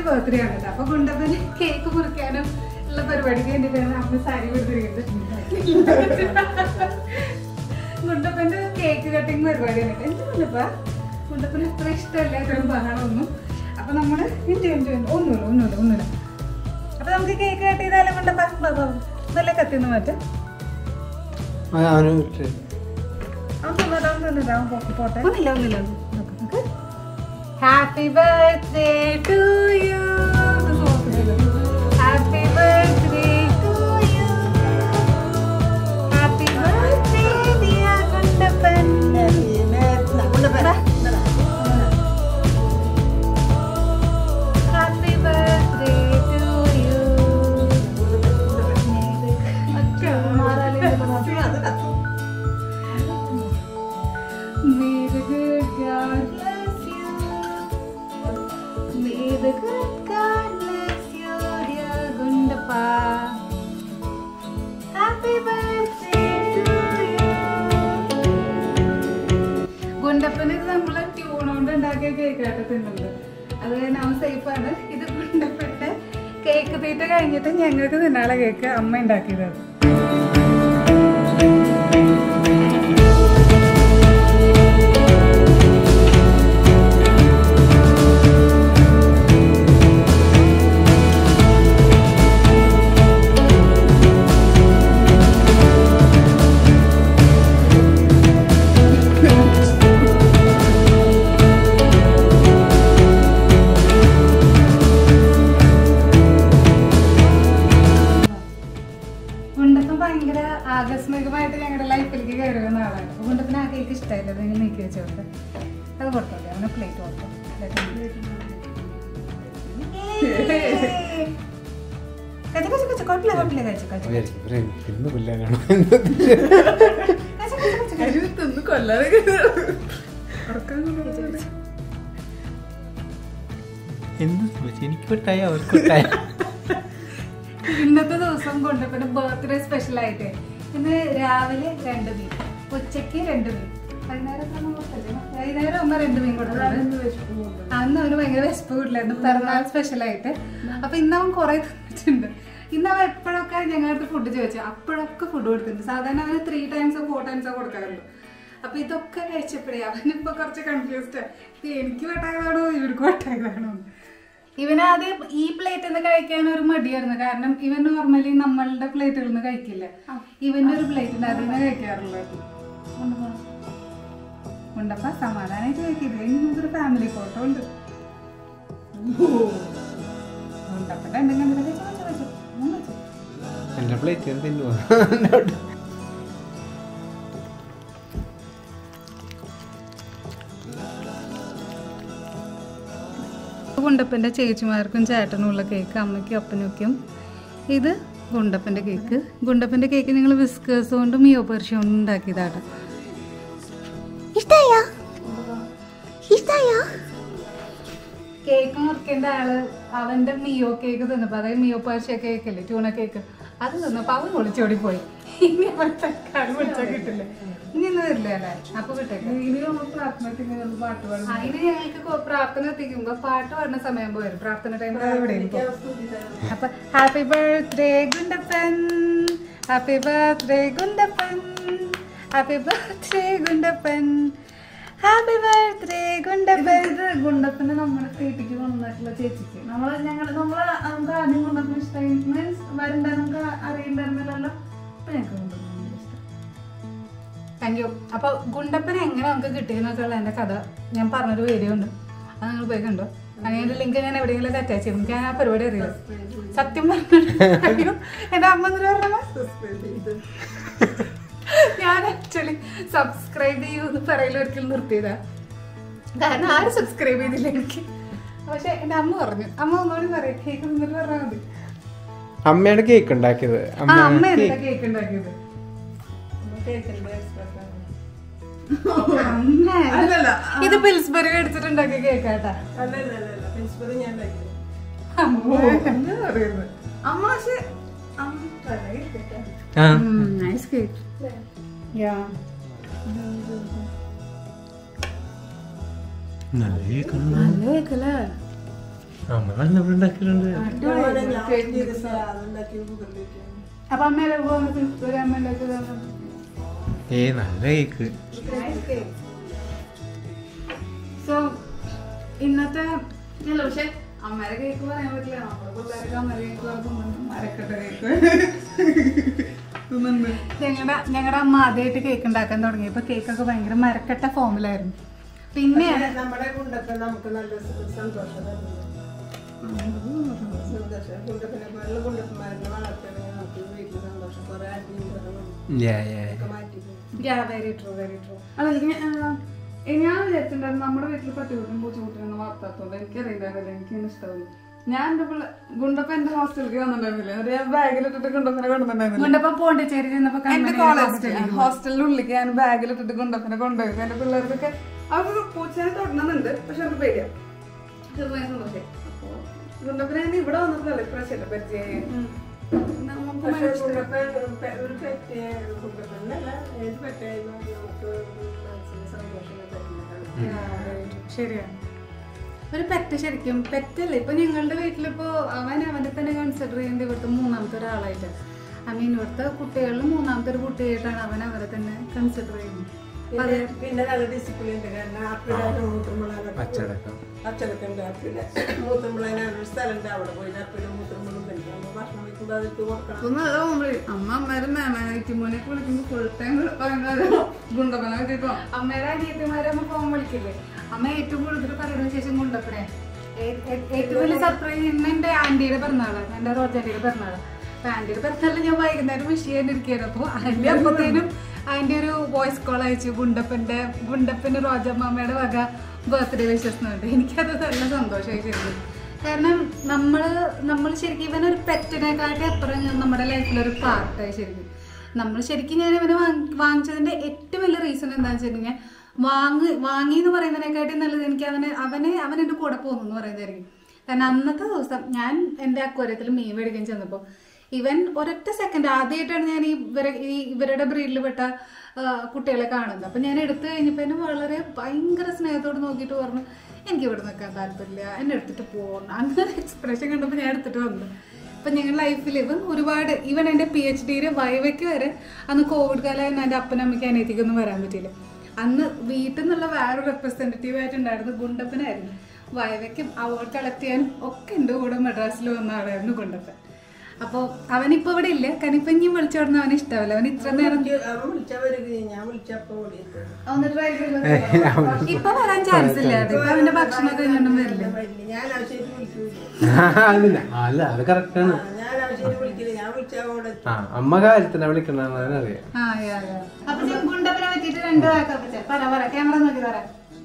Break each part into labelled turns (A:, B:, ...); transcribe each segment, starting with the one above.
A: Birthday ആണ് കേട്ടോ. അപ്പൊ ഗുണ്ടപ്പന് കേക്ക് മുറിക്കാനും ഉള്ള പരിപാടിക്ക് വേണ്ടിയിട്ടാണ് അമ്മ സാരി കൊടുത്തിരിക്കുന്നത് ഗുണ്ടപ്പന്റെ കേക്ക് കട്ടിങ് പരിപാടിയാണ് കേട്ടോ എന്ത് ഗുണ്ടപ്പ ഗുണ്ടപ്പന് അത്ര ഇഷ്ടമല്ല ഇത്രയും ബഹളമൊന്നും അപ്പൊ നമ്മള് എന്ത് എന്ത് എന്ത് ഒന്നുമില്ല ഒന്നുമില്ല ഒന്നുമില്ല അപ്പൊ നമുക്ക് കേക്ക് കട്ട് ചെയ്താലും ഗുണ്ടപ്പ നല്ല കത്തിന്ന് മാറ്റും
B: അവന് വിട്ട്.
A: ഒന്നില്ല ഒന്നില്ല happy birthday to you happy birthday to you happy birthday dear Gundappan happy birthday to you May the good God bless you. May the good God bless you, dear Gundappa. Happy birthday to you. ഗുണ്ടപ്പന് ഇത് നമ്മള് tune കൊണ്ട് ഉണ്ടാക്കിയ cake ആയിട്ട് തിന്നുന്നത് അത് കാരണം അവൻ സേഫാണ് ഇത് ഗുണ്ടപ്പന്റെ കേക്ക് തീറ്റ കഴിഞ്ഞിട്ട് ഞങ്ങൾക്ക് തിന്നാളെ കേക്ക് അമ്മ ഉണ്ടാക്കിയത് ഗുണ്ടപ്പൻ ഭയങ്കര ആകസ്മികമായിട്ട് ഞങ്ങളുടെ ലൈഫിലേക്ക് കയറി വന്ന ആളാണ് അപ്പൊ ഗുണ്ടപ്പന് ആ കേക്ക് ഇഷ്ടമായില്ല അത് ഇങ്ങനെ നീക്കി വെച്ച് കൊടുത്ത് അത് കൊടുത്തോളൂ അവന് പ്ലേറ്റ് കൊടുത്തു കഴിച്ചു കഴിച്ചു കഴിച്ചു കുഴപ്പമില്ല കുഴപ്പമില്ല കഴിച്ചു കഴിച്ചു
B: വിചാരിക്കും, ഇവരെ ഇന്ന് കൊല്ലാനാണോ
A: കഴിച്ചു കഴിച്ചു കഴിച്ചു
C: തിന്ന് കൊല്ലാതെ
B: എന്ത് സംഭവിച്ചു? എനിക്ക് വിട്ടായ അവർക്ക് വിട്ടായ
A: ഇന്നത്തെ ദിവസം കൊണ്ടപ്പന്റെ ബർത്ത്ഡേ സ്പെഷ്യൽ ആയിട്ട് ഇന്ന് രാവിലെ രണ്ട് മീൻ ഉച്ചയ്ക്ക് രണ്ട് മീൻ വൈകുന്നേരം എത്ര മീൻ കൊടുത്തല്ലേ? വൈകുന്നേരം അമ്മ രണ്ട് മീൻ കൊടുത്തത് അന്ന് അവന് ഭയങ്കര വിശപ്പ് വീട്ടിലായിരുന്നു പിറന്നാൾ സ്പെഷ്യൽ ആയിട്ട് അപ്പൊ ഇന്ന് അവൻ കുറെ തന്നിട്ടുണ്ട് ഇന്ന് അവൻ എപ്പോഴൊക്കെ ഞങ്ങളുടെ ഫുഡ് ചോദിച്ചു അപ്പോഴൊക്കെ ഫുഡ് കൊടുത്തിട്ടുണ്ട് സാധാരണ അവന് ത്രീ ടൈംസോ ഫോർ ടൈംസോ കൊടുക്കാറുള്ളൂ അപ്പൊ ഇതൊക്കെ കഴിച്ചപ്പോഴേ അവനിപ്പോ കുറച്ച് കൺഫ്യൂസ്ഡ് ഇത് എനിക്ക് വെട്ടായതാണോ ഇവർക്ക് വെട്ടായതാണോ ഇവൻ ആദ്യം ഈ പ്ലേറ്റിൽ നിന്ന് കഴിക്കാൻ ഒരു മടിയായിരുന്നു കാരണം ഇവൻ നോർമലി നമ്മളുടെ പ്ലേറ്റുകളിൽ നിന്ന് കഴിക്കില്ല ഇവന്റെ ഒരു പ്ലേറ്റിൽ അതിൽ നിന്ന് കഴിക്കാറുള്ളത് ഉണ്ടപ്പ സമാധാനമായിട്ട് കഴിക്കില്ല ഇനി നമുക്കൊരു ഫാമിലി ഫോട്ടോ ഉണ്ട് ഉണ്ടപ്പന്റെ എന്തെങ്കിലും വെച്ചോ വെച്ചോ വെച്ചോ മൂന്ന് വെച്ചോ
B: എന്റെ പ്ലേറ്റ് ഞാൻ തിന്നുവാ
A: ഗുണ്ടപ്പൻ്റെ ചേച്ചിമാർക്കും ചേട്ടനും ഉള്ള കേക്ക് അമ്മയ്ക്കും അപ്പനൊക്കെയും ഇത് ഗുണ്ടപ്പൻ്റെ കേക്ക് ഗുണ്ടപ്പൻ്റെ കേക്ക് നിങ്ങൾ വിസ്കേഴ്സ് കൊണ്ടും മിയോ പെർഷ്യ കൊണ്ടും ഉണ്ടാക്കിയതാണ് ഇഷ്ടായോ ഇഷ്ടായോ കേക്ക് മുറിക്കേണ്ട ആള് അവന്റെ മിയോ കേക്ക് തിന്നപ്പോ അതായത് മിയോ പേർഷ്യ കേക്ക് അല്ലേ ട്യൂണ കേക്ക് അത് തിന്നപ്പോ അവൻ ഒളിച്ചോടി പോയി ഇനി അവൻ തക്കാളി വിളിച്ചാൽ കിട്ടില്ല ഇനി ഒന്നും വരില്ല അല്ലേ അപ്പൊ വിട്ടേക്ക്
C: ഇനി നമ്മൾ പ്രാർത്ഥനയ്ക്ക് പാട്ട് പാടും
A: അതിന് ഞങ്ങൾക്ക് കൊ- പ്രാർത്ഥന എത്തിക്കുമ്പോ പാട്ട് പാടുന്ന സമയം പോരും പ്രാർത്ഥന ടൈമിൽ എവിടെയും അപ്പൊ happy birthday Gundappan happy birthday Gundappan happy birthday Gundappan happy birthday Gundappan
C: ഇത് ഗുണ്ടത്തിന് നമ്മുടെ വീട്ടിലേക്ക് കൊണ്ടുവന്നിട്ടുള്ള ചേച്ചിക്ക് നമ്മള് ഞങ്ങള് നമ്മള് നമുക്ക് ആദ്യം കൊണ്ടുവന്ന ഇഷ്ടമായി മീൻസ് വരണ്ട നമുക്ക് അറിയണ്ടായിരുന്നില്ലല്ലോ അപ്പൊ ഞങ്ങൾക്ക് കൊണ്ടുവന്നു ഇഷ്ടം
A: താങ്ക് യു അപ്പൊ ഗുണ്ടപ്പൻ എങ്ങനെ നമുക്ക് കിട്ടിയെന്നൊക്കെയുള്ള എന്റെ കഥ ഞാൻ പറഞ്ഞൊരു വീഡിയോ ഉണ്ട് അത് നിങ്ങൾ പോയി കണ്ടോ അതിന്റെ ലിങ്ക് ഞാൻ എവിടെയെങ്കിലും അറ്റാച്ച് ചെയ്യും എനിക്ക് ആ പരിപാടി അറിയില്ല സത്യം പറഞ്ഞു എന്റെ അമ്മ എന്തിനു പറഞ്ഞ ഞാൻ ആക്ച്വലി സബ്സ്ക്രൈബ് ചെയ്യൂ എന്ന് പറയൽ ഒരിക്കലും നിർത്തിയതാ കാരണം ആരും സബ്സ്ക്രൈബ് ചെയ്തില്ല എനിക്ക് പക്ഷെ എന്റെ അമ്മ പറഞ്ഞു അമ്മ ഒന്നുകൂടി പറയാം കേക്ക് നിന്നിട്ട് പറഞ്ഞാൽ മതി
B: അമ്മയാണ് കേക്ക് ഉണ്ടാക്കിയത്
A: ആ അമ്മ
B: അമ്മ
A: എന്താ കേക്ക് ഉണ്ടാക്കിയത്
C: കേക്കിന്റെ എക്സ്പ്രസ്
A: അമ്മ
C: അല്ലല്ല
A: ഇത് പിൽസ്ബറി എടുത്തിട്ടുണ്ടാക്കിയ കേക്കാട്ടാ
C: അല്ലല്ല പ്രിൻസിപ്പൽ ഞാൻ ഉണ്ടാക്കി
A: അമ്മോ, എന്താ പറയുന്നത്
C: അമ്മ പക്ഷെ അമ്മ try ചെയ്തിട്ടാ.
B: ആ
A: നൈസ് കേക്ക് യാ
B: നല്ല കേക്കാണ്
A: നല്ല കേക്കല്ലേ
B: അമ്മ നല്ലപോലെ ഉണ്ടാക്കലുണ്ട്
C: അപ്പൊ അമ്മയുടെ ഒരു അമ്മ ഉണ്ടാക്കി തന്നു
B: ഏ നല്ല കേക്ക്
C: സോ ഇന്നത്തെ അല്ല പക്ഷെ അമ്മയുടെ കേക്ക് പറയാൻ പറ്റില്ല നമ്മുടെ പിള്ളേർക്ക് അമ്മയുടെ കേക്ക് തിന്നുന്നു മരക്കട്ട കേക്ക് തിന്നുന്നുണ്ട് ഞങ്ങളുടെ ഞങ്ങളുടെ അമ്മ ആദ്യമായിട്ട് കേക്ക് ഉണ്ടാക്കാൻ തുടങ്ങിയപ്പോ കേക്കൊക്കെ ഭയങ്കര മരക്കട്ട ഫോമിലായിരുന്നു പിന്നെ
D: നമ്മുടെ കൊണ്ടൊക്കെ നമുക്ക് നല്ല സ- സന്തോഷം തരുന്നു. സന്തോഷം കൊണ്ടപ്പിനെ പോലുള്ള കൊണ്ടപ്പന്മാരെ വളർത്തണമെങ്കിൽ നമുക്ക് വീട്ടിൽ സന്തോഷം കുറെ അടിയും ബഹളവും
B: യാ യാ
D: ഒക്കെ മാറ്റി പോകും.
C: വെരി ട്രൂ വെരി ട്രൂ അല്ല എനിക്ക് ഞാൻ- ഏ, ഞാൻ വിചാരിച്ചിട്ടുണ്ടായിരുന്നു നമ്മുടെ വീട്ടിൽ പട്ടികുട്ടിയും പൂച്ചക്കുട്ടിയൊന്നും വളർത്താത്തോണ്ട് എനിക്ക് അറിയില്ലായിരുന്നില്ല എനിക്ക് ഇഷ്ടമായി ഞാൻ എന്റെ പിള്ള ഗുണ്ടപ്പ എന്റെ ഹോസ്റ്റലിലേക്ക് വന്നിട്ടുണ്ടായിരുന്നില്ല എന്നിട്ട് ഞാൻ ബാഗിലിട്ടിട്ട് ഗുണ്ടപ്പനെ കൊണ്ടുവന്നിട്ടുണ്ടായിരുന്നില്ല
A: കൊണ്ടപ്പോ പോണ്ടിച്ചേരി ചെന്നപ്പോ
C: എന്റെ
A: കൺമണി
C: കോളേജ് ഹോസ്റ്റലിന്റെ ഉള്ളിലേക്ക് ഞാൻ ബാഗിലിട്ടിട്ട് ഗുണ്ടപ്പനെ കൊണ്ടുപോയി എന്റെ പിള്ളേർക്കൊക്കെ അവർക്ക് പൂച്ചനെ തൊടണമെന്നുണ്ട് പക്ഷെ അവർക്ക് പേടിയാ പക്ഷെ ഭയങ്കര സന്തോഷമായി അപ്പൊ ഗുണ്ടപ്പനെ ഞാൻ ഇവിടെ വന്നപ്പോഴല്ലേ ഇപ്രാവശ്യമല്ലേ പരിചയം നമുക്ക്
D: പക്ഷേ
C: ഭയങ്കര ഇഷ്ടമായി.
D: കൊണ്ടപ്പൻ പെ- ഒരു പെറ്റ് കൊണ്ടപ്പനല്ല ഏത് പെറ്റായാലും നമുക്ക് മനസ്സിന് സന്തോഷം തരുന്നതാണ്
A: ശരിയാണ് ഒരു പെറ്റ് ശരിക്കും പെറ്റല്ലേ ഇപ്പൊ ഞങ്ങളുടെ വീട്ടിലിപ്പോ അവൻ അവനെ തന്നെ കൺസിഡർ ചെയ്യുന്നത് ഇവിടുത്തെ മൂന്നാമത്തെ ഒരാളായിട്ട് ഐ മീൻ ഇവിടുത്തെ കുട്ടികളിൽ മൂന്നാമത്തെ ഒരു കുട്ടിയായിട്ടാണ് അവൻ അവരെ തന്നെ കൺസിഡർ ചെയ്യുന്നത് അപ്പൊ അത്
D: പിന്നെ പിന്നെ നല്ല ഡിസിപ്ലിൻ ഉണ്ട് കാരണം അപ്പിടാൻ മൂത്രമുള്ള
B: അച്ചടക്കം
D: അച്ചടക്കം ഉണ്ട് അപ്പിടെ മൂത്രമുള്ള ഒരു സ്ഥലമുണ്ട് അവിടെ പോയിട്ട് അപ്പിടെ മൂത്രമുള്ള നമ്മൾ ഭക്ഷണം വയ്ക്കുമ്പോൾ അതിട്ട് കൊടുക്കണം
C: അപ്പൊ നല്ല കോമഡി അമ്മ അമ്മേരെ മേമാനേക്കുമ്പോനെ വിളിക്കുമ്പോ ഫുൾ ടൈം ഗുണ്ടപ്പനെ കിട്ടിട്ടോ
A: അമ്മയുടെ അനിയത്തിമാരെ അമ്മ ഫോൺ വിളിക്കില്ലേ അമ്മ ഏറ്റവും കൂടുതൽ പറയുന്ന ശേഷം കൊണ്ടപ്പനെ ഏറ്റവും വലിയ സർപ്രൈസ് ഇന്ന് എന്റെ ആന്റിയുടെ പിറന്നാളാണ് എന്റെ റോജാന്റിയുടെ പിറന്നാള് അപ്പൊ ആന്റിയുടെ പിറന്നാളിൽ ഞാൻ വൈകുന്നേരം വിഷ് ചെയ്യാനിരിക്കുകയാണ് അപ്പൊ ആന്റി അപ്പത്തേനും അതിന്റെ ഒരു വോയിസ് കോൾ അയച്ചു ഗുണ്ടപ്പന്റെ ഗുണ്ടപ്പന്റെ റോജമ്മയുടെ വക ബർത്ത്ഡേ വിഷസ് എന്നുണ്ട് എനിക്കത് നല്ല സന്തോഷമായി ശരിക്കും കാരണം നമ്മള് നമ്മൾ ശരിക്കും ഇവനൊരു പെറ്റിനെക്കാട്ടി അപ്പുറം നമ്മുടെ ലൈഫിലൊരു പാർട്ടായി ശരിക്കും നമ്മൾ ശരിക്കും ഞാൻ ഇവനെ വാങ്ങി- വാങ്ങിച്ചതിന്റെ ഏറ്റവും വലിയ റീസൺ എന്താണെന്ന് വെച്ചിട്ടുണ്ടെങ്കിൽ വാങ്ങി വാങ്ങി എന്ന് പറയുന്നതിനെക്കാട്ടി നല്ലത് എനിക്ക് അവനെ അവനെ അവൻ എൻ്റെ കൂടെ പോകുന്നു എന്ന് പറയുന്നതായിരിക്കും കാരണം അന്നത്തെ ദിവസം ഞാൻ എൻ്റെ അക്വരത്തിൽ മീൻ മേടിക്കാൻ ചെന്നപ്പോൾ ഇവൻ ഒരൊറ്റ സെക്കൻഡ് ആദ്യമായിട്ടാണ് ഞാൻ ഈ ഇവരെ ഈ ഇവരുടെ ബ്രീഡിൽ പെട്ട ആ, കുട്ടികളെ കാണുന്നത് അപ്പം ഞാൻ എടുത്തു കഴിഞ്ഞപ്പോൾ എന്നെ വളരെ ഭയങ്കര സ്നേഹത്തോട് നോക്കിയിട്ട് പറഞ്ഞു എനിക്ക് ഇവിടെ നിൽക്കാൻ താല്പര്യമില്ല എന്നെ എടുത്തിട്ട് പോകണം അങ്ങനെ എക്സ്പ്രഷൻ കണ്ടപ്പോൾ ഞാൻ എടുത്തിട്ട് വന്നു അപ്പം ഞങ്ങളുടെ ലൈഫിൽ ഇവൻ ഒരുപാട് ഇവൻ എൻ്റെ പി എച്ച് ഡിയുടെ വൈവയ്ക്ക് വരെ അന്ന് കോവിഡ് കാലമായിരുന്നു എൻ്റെ അപ്പനമ്മയ്ക്ക് അനിയത്തിക്കൊന്നും വരാൻ പറ്റിയില്ല അന്ന് വീട്ടിൽ നിന്നുള്ള വേറെ റെപ്രസെൻറ്റേറ്റീവ് ആയിട്ടുണ്ടായിരുന്നു ഗുണ്ടപ്പനായിരുന്നു വൈവയ്ക്കും അവാർഡ് കളക്ട് ചെയ്യാനും ഒക്കെ എൻ്റെ കൂടെ മദ്രാസിൽ വന്ന ആളായിരുന്നു ഗുണ്ടപ്പൻ അപ്പോൾ അവനിപ്പോൾ ഇവിടെ ഇല്ല കാരണം ഇപ്പം ഇനിയും വിളിച്ചു പറഞ്ഞാൽ അവന് ഇഷ്ടമല്ല അവൻ ഇത്ര നേരം
D: അവൻ വിളിച്ചാൽ വരികയും ഞാൻ വിളിച്ചപ്പോ ഓടിയെത്തും
C: ഒന്ന് ട്രൈ ചെയ്ത്
A: ഇപ്പൊ വരാൻ ചാൻസ് ഇല്ല ഇപ്പൊ അവന്റെ ഭക്ഷണമൊക്കെ ഇങ്ങോട്ടും വരില്ല
D: ഞാൻ ആവശ്യമായിട്ട് വിളിക്കൂല
B: അതില്ല അല്ല അത് കറക്റ്റാണ്
D: ആ, ഞാൻ ആവശ്യമായിട്ട് വിളിക്കില്ല ഞാൻ വിളിച്ചാൽ അവിടെ എത്തും.
B: ആ അമ്മ കാര്യത്തിനാ വിളിക്കണെന്ന് അതിനറിയാം
A: ആ യാ യാ അപ്പൊ ഞാൻ ഗുണ്ടപ്പനെ പറ്റിയിട്ട് രണ്ട് വാക്കപ്പച്ച പറ പറ ക്യാമറ നോക്കി പറ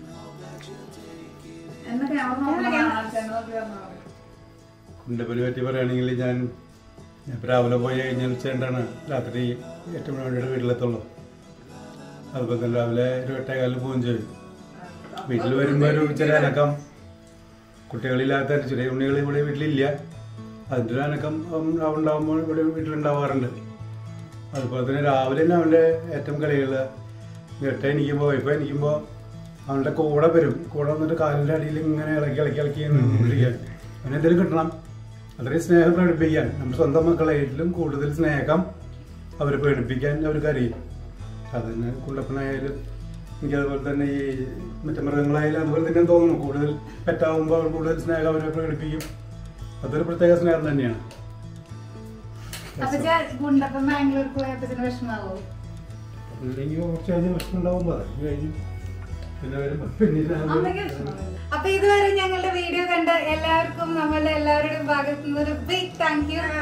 C: എന്നെ ക്യാമറ നോക്കി പറഞ്ഞാൽ
E: കുണ്ടപ്പനെ പറ്റി പറയുകയാണെങ്കിൽ ഞാൻ ഞാൻ ഇപ്പം രാവിലെ പോയി കഴിഞ്ഞാൽ ഉച്ചകൊണ്ടാണ് രാത്രി എട്ട് മണി വണ്ടിയുടെ വീട്ടിലെത്തുള്ളൂ അതുപോലെ തന്നെ രാവിലെ ഒരു എട്ടേകാലിൽ പോവുകയും ചെയ്യും വീട്ടിൽ വരുമ്പോൾ ഒരു ചെറിയ അനക്കം കുട്ടികളില്ലാത്ത ചെറിയ ഉണ്ണികൾ ഇവിടെ വീട്ടിലില്ല അതിൻ്റെ ഒരു അനക്കം അവൻ ഉണ്ടാകുമ്പോൾ ഇവിടെ വീട്ടിലുണ്ടാവാറുണ്ട് അതുപോലെ തന്നെ രാവിലെ തന്നെ അവൻ്റെ ഏറ്റവും കളികൾ എട്ട് എനിക്കുമ്പോൾ ഇപ്പോൾ എനിക്കുമ്പോൾ അവൻ്റെ കൂടെ വരും കൂടെ വന്നിട്ട് കാലിൻ്റെ അടിയിൽ ഇങ്ങനെ ഇളക്കി ഇളക്കി ഇളക്കി നിന്നുകൊണ്ടിരിക്കുക അവനെന്തെങ്കിലും കിട്ടണം അത്രയും സ്നേഹം പ്രകടിപ്പിക്കാൻ നമ്മുടെ സ്വന്തം മക്കളായിട്ടും കൂടുതൽ സ്നേഹം അവരെ പ്രകടിപ്പിക്കാൻ അവർക്ക് അറിയും അതിന് കുണ്ടപ്പനായാലും എനിക്ക് അതുപോലെ തന്നെ ഈ മറ്റു മൃഗങ്ങളായാലും അതുപോലെ തന്നെ തോന്നുന്നു കൂടുതൽ പെറ്റാവുമ്പോൾ അവർ കൂടുതൽ സ്നേഹം അവരെ പ്രകടിപ്പിക്കും അതൊരു പ്രത്യേക സ്നേഹം തന്നെയാണ്
A: അപ്പൊ ഞാൻ ഗുണ്ടപ്പൻ ബാംഗ്ലൂർക്ക് പോയപ്പത്തിന് വിഷമാവോ
E: ഇല്ലെങ്കിൽ കുറച്ച് കഴിഞ്ഞ് പ്രശ്നം ഉണ്ടാവുമ്പോൾ അത് കഴിഞ്ഞു പിന്നെ വരുമ്പോൾ പിന്നീട്
C: അമ്മയ്ക്ക് ഇഷ്ടമാണ്
A: അപ്പൊ ഇതുവരെ ഞങ്ങളുടെ വീഡിയോ കണ്ട എല്ലാവർക്കും നമ്മളുടെ എല്ലാവരുടെയും ഭാഗത്തു നിന്ന് ഒരു ബിഗ് താങ്ക് യു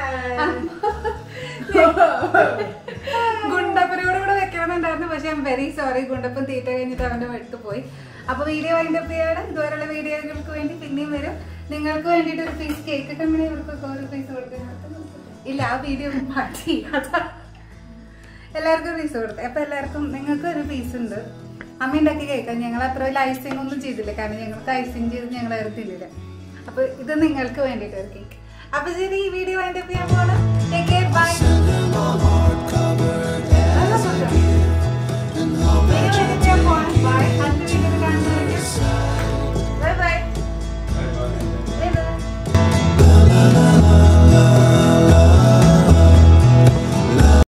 A: ഗുണ്ടപ്പനോട് കൂടെ വെക്കണമെന്നുണ്ടായിരുന്നു പക്ഷെ I am very sorry Gundappan തീറ്റ കഴിഞ്ഞിട്ട് അവന്റെ വീട്ടിൽ പോയി അപ്പൊ വീഡിയോ വൈൻഡ് അപ്പ് ചെയ്യാണ് ഇതുവരെയുള്ള വീഡിയോകൾക്ക് വേണ്ടി പിന്നെയും വരും നിങ്ങൾക്ക് വേണ്ടിയിട്ട് ഒരു പീസ് കേക്ക് കമ്പനി ഇവർക്കൊക്കെ ഒരു പീസ് കൊടുക്കുന്നത് ഇല്ല ആ വീഡിയോ മാറ്റി അതാ എല്ലാവർക്കും പീസ് കൊടുത്തു അപ്പൊ എല്ലാവർക്കും നിങ്ങൾക്ക് ഒരു പീസ് ഉണ്ട് അമ്മ ഉണ്ടാക്കി കേൾക്കാം ഞങ്ങൾ അത്ര വലിയ ഐസിങ് ഒന്നും ചെയ്തില്ല കാരണം ഞങ്ങൾക്ക് ഐസിങ് ചെയ്ത് ഞങ്ങൾ ആരും തിന്നില്ല അപ്പൊ ഇത് നിങ്ങൾക്ക് വേണ്ടിയിട്ട് ഒരു കേക്ക് അപ്പൊ ശരി ഈ വീഡിയോ അതിന്റെ